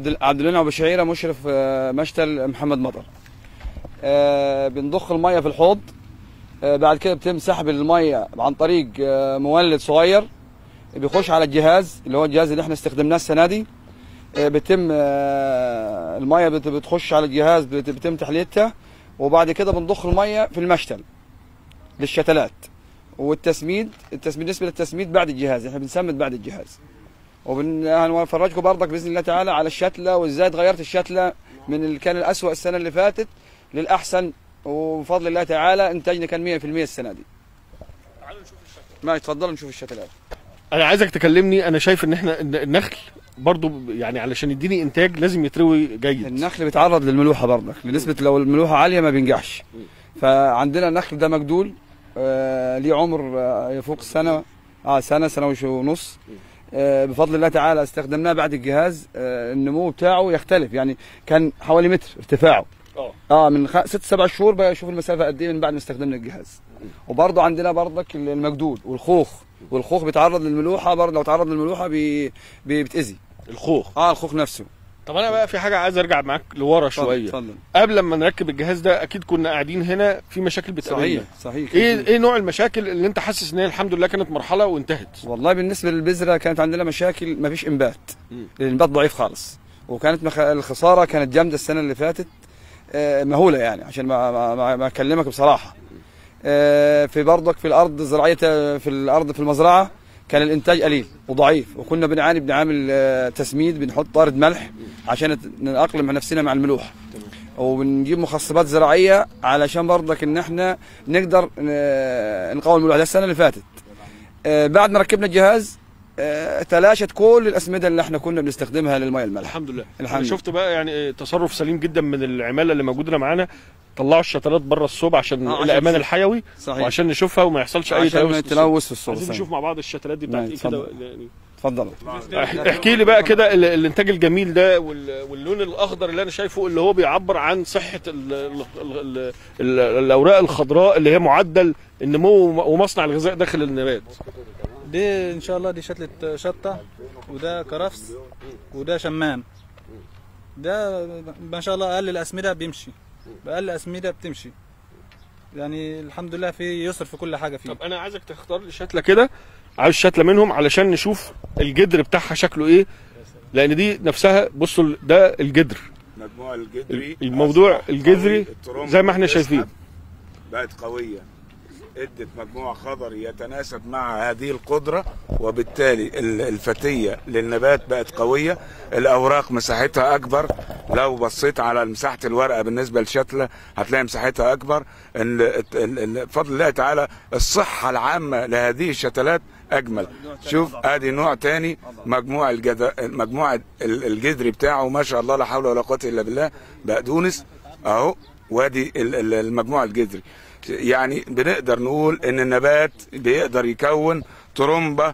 عبد عبد المنعم ابو شعيره مشرف آه، مشتل محمد مطر آه، بنضخ الميه في الحوض آه، بعد كده بيتم سحب الميه عن طريق آه، مولد صغير بيخش على الجهاز اللي هو الجهاز اللي احنا استخدمناه السنه دي آه، بيتم آه، الميه بت- بتخش على الجهاز بت- بيتم تحليتها وبعد كده بنضخ الميه في المشتل للشتلات والتسميد التسميد بالنسبه للتسميد بعد الجهاز احنا بنسمد بعد الجهاز وبنفرجكم برضك باذن الله تعالى على الشتله وازاي اتغيرت الشتله من اللي كان الاسوء السنه اللي فاتت للاحسن وبفضل الله تعالى انتاجنا كان 100% السنه دي ما تفضلوا نشوف الشتلات انا عايزك تكلمني انا شايف ان احنا إن النخل برضو يعني علشان يديني انتاج لازم يتروي جيد النخل بيتعرض للملوحه برضك لنسبه لو الملوحه عاليه ما بينجحش فعندنا النخل ده مجدول آه ليه عمر آه يفوق السنه اه سنه سنه وش- ونص آه بفضل الله تعالى استخدمناه بعد الجهاز آه النمو بتاعه يختلف يعني كان حوالي متر ارتفاعه اه اه من خ... ست سبع شهور بقى شوف المسافه قد ايه من بعد ما استخدمنا الجهاز وبرضه عندنا برضك المجدول والخوخ والخوخ بيتعرض للملوحه برضه لو تعرض للملوحه بي... بي... بتاذي الخوخ اه الخوخ نفسه طب انا بقى في حاجه عايز ارجع معاك لورا اتفضل، شويه اتفضل قبل ما نركب الجهاز ده اكيد كنا قاعدين هنا في مشاكل بتقابلنا صحيح صحيح ايه ايه نوع المشاكل اللي انت حاسس ان هي الحمد لله كانت مرحله وانتهت والله بالنسبه للبذره كانت عندنا مشاكل ما فيش انبات مم. الانبات ضعيف خالص وكانت مخ... الخساره كانت جامده السنه اللي فاتت آه، مهوله يعني عشان ما ما, ما, ما اكلمك بصراحه آه، في برضك في الارض الزراعيه في الارض في المزرعه كان الانتاج قليل وضعيف وكنا بنعاني بنعمل آه، تسميد بنحط طارد ملح عشان نت- نأقلم نفسنا مع الملوحه وبنجيب مخصبات زراعيه علشان برضك ان احنا نقدر آه، نقاوم الملوحه ده السنه اللي فاتت آه، بعد ما ركبنا الجهاز آه، تلاشت كل الاسمده اللي احنا كنا بنستخدمها للميه المالحه الحمد لله الحمد انا شفت بقى يعني إيه تصرف سليم جدا من العماله اللي موجوده معانا طلعوا الشتلات بره الصوب عشان آه، عشان الامان نشوف. الحيوي صحيح وعشان نشوفها وما يحصلش اي عشان تلوث في الصوب. تلوث في الصوب عايزين صحيح. نشوف مع بعض الشتلات دي بتاعت نعم، ايه كده اتفضل. يعني اتفضلوا اح- احكي لي بقى كده ال- الانتاج الجميل ده وال- واللون الاخضر اللي انا شايفه اللي هو بيعبر عن صحه ال ال ال ال الاوراق الخضراء اللي هي معدل النمو ومصنع الغذاء داخل النبات دي ان شاء الله دي شتلة شطة وده كرفس وده شمام ده ما شاء الله اقل الاسمده بيمشي باقل اسمده بتمشي يعني الحمد لله في يسر في كل حاجه فيه طب انا عايزك تختار لي شتله كده عايز شتله منهم علشان نشوف الجدر بتاعها شكله ايه لان دي نفسها بصوا ال- ده الجدر مجموع الجذري الموضوع أصبح الجذري قوي. الترمبة زي ما احنا بتسحب شايفين. بقت قوية ادت مجموع خضري يتناسب مع هذه القدرة وبالتالي ال- الفتية للنبات بقت قوية الأوراق مساحتها أكبر لو بصيت على مساحة الورقة بالنسبة للشتلة هتلاقي مساحتها أكبر ال- ال- ال- بفضل الله تعالى الصحة العامة لهذه الشتلات أجمل شوف ادي نوع تاني مجموع الجد... مجموع ال- الجذري بتاعه ما شاء الله لا حول ولا قوة إلا بالله بقدونس أهو وادي ال- ال- المجموع الجذري يعني بنقدر نقول ان النبات بيقدر يكون ترمبة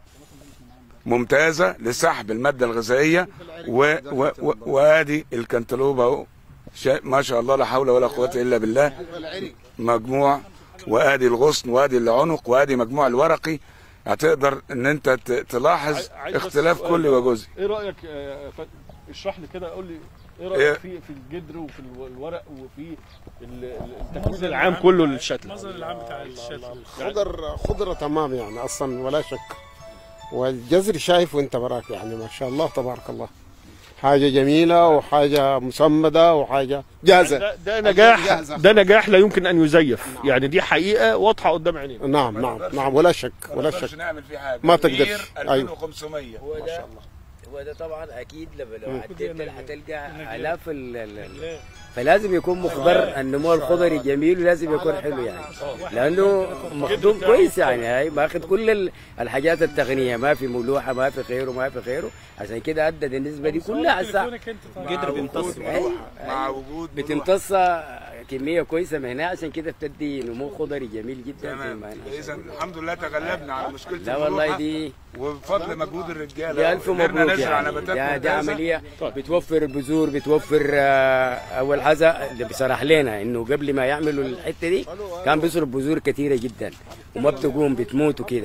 ممتازة لسحب المادة الغذائية و... و... و... وادي الكنتالوب اهو شا- ما شاء الله لا حول ولا قوة الا بالله مجموع وادي الغصن وادي العنق وادي مجموع الورقي هتقدر ان انت ت- تلاحظ عاي- عايز بس اختلاف سؤال. كل وجزء ايه رايك آه، ف- اشرح لي كده قول لي ايه إيه؟ رايك في في الجدر وفي الو- الورق وفي ال- ال- التكوين العام كله للشتله المنظر العام بتاع الشتل خضر خضرة تمام يعني اصلا ولا شك والجزر شايف وانت براك يعني ما شاء الله تبارك الله حاجة جميلة وحاجة مسمدة وحاجة جاهزة ده, ده نجاح جاهزة. ده نجاح لا يمكن ان يزيف يعني دي حقيقه واضحه قدام عينينا نعم نعم نعم ولا شك ولا نقدرش شك نعمل فيه حاجة ما تقدرش. غير أيوه. 2500 هو ده هو ده طبعا اكيد لما لو عديت هتلقى الاف ال- ال- ال- فلازم يكون مخضر النمو الخضري جميل ولازم يكون حلو يعني لانه مخدوم كويس يعني هاي ماخذ كل ال- الحاجات التقنيه ما في ملوحه ما في خيره ما في خيره عشان كده ادت النسبه دي كلها هسه الجدر بيمتص مع, مع وجود بتمتص كميه كويسه من هنا عشان كده بتدي نمو خضري جميل جدا في تمام المعنى اذا الحمد لله تغلبنا على مشكله لا والله الملوحة دي وبفضل مجهود الرجاله دي ألف قدرنا مبروك نزرع يعني نباتات ده, ده ممتازة. عملية بتوفر البذور بتوفر آه، أول حاجة اللي بصراح لنا إنه قبل ما يعملوا الحتة دي كان بيصرف بذور كثيرة جدا وما بتقوم بتموت وكده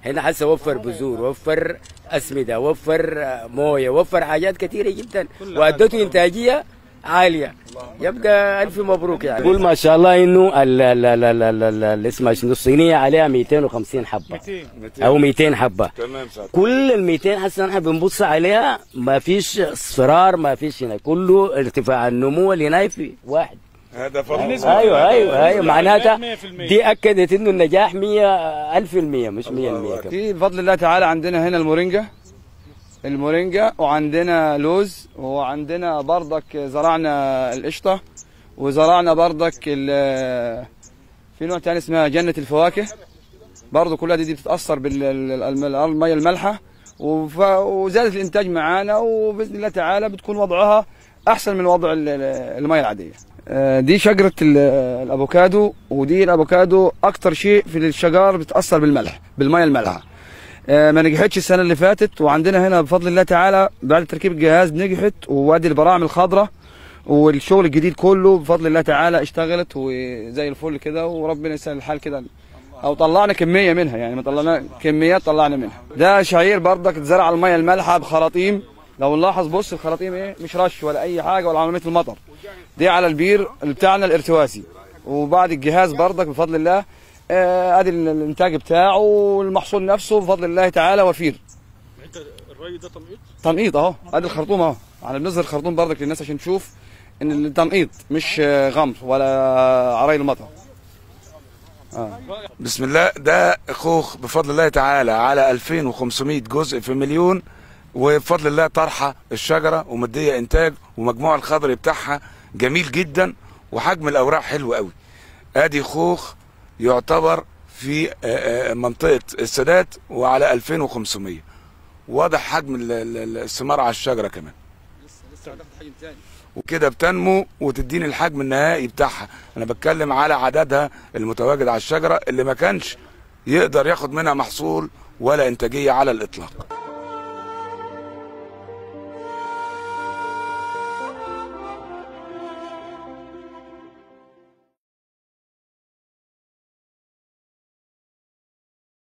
هنا هسه وفر بذور وفر اسمده وفر آه، مويه وفر حاجات كثيره جدا وادته انتاجيه عاليه يبقى الف مبروك يعني قول ما شاء الله انه ال- ال- ال- ال- ال- ال- اللي اسمها شنو الصينيه عليها 250 حبه او 200 حبه تمام سعد كل ال 200 هسه نحن بنبص عليها ما فيش اصفرار ما فيش هنا كله ارتفاع النمو اللي هناك في واحد هذا فضل ايوه ايوه ايوه معناتها دي اكدت انه النجاح 100 1000% مش 100% كمان في بفضل الله تعالى عندنا هنا المورينجا المورينجا وعندنا لوز وعندنا برضك زرعنا القشطة وزرعنا برضك ال- في نوع تاني اسمها جنة الفواكه برضه كلها دي, دي بتتأثر بالمية المالحة وف- وزادت الإنتاج معانا وبإذن الله تعالى بتكون وضعها أحسن من وضع ال- ال- المية العادية آه، دي شجرة ال- الأفوكادو ودي الأفوكادو أكتر شيء في الشجار بتأثر بالملح بالمية المالحة آه، ما نجحتش السنه اللي فاتت وعندنا هنا بفضل الله تعالى بعد تركيب الجهاز نجحت وادي البراعم الخضراء والشغل الجديد كله بفضل الله تعالى اشتغلت وزي الفل كده وربنا يسهل الحال كده او طلعنا كميه منها يعني ما طلعنا كميات طلعنا منها ده شعير برضك اتزرع على الميه المالحه بخراطيم لو نلاحظ بص الخراطيم ايه مش رش ولا اي حاجه ولا عمليه المطر دي على البير بتاعنا الارتواسي وبعد الجهاز برضك بفضل الله آه، ادي ال- الانتاج بتاعه والمحصول نفسه بفضل الله تعالى وفير انت الري ده تنقيط تنقيط اهو ادي الخرطوم اهو انا بنظهر الخرطوم برضك للناس عشان تشوف ان التنقيط مش آه، غمر ولا عرايل المطر بسم الله ده خوخ بفضل الله تعالى على 2500 جزء في مليون وبفضل الله طرحه الشجره ومديه انتاج ومجموع الخضري بتاعها جميل جدا وحجم الاوراق حلو قوي ادي خوخ يعتبر في آه، آه، منطقه السادات وعلى 2500 واضح حجم ال- ال- ال- الثمار على الشجره كمان وكده بتنمو وتديني الحجم النهائي بتاعها انا بتكلم على عددها المتواجد على الشجره اللي ما كانش يقدر ياخد منها محصول ولا انتاجيه على الاطلاق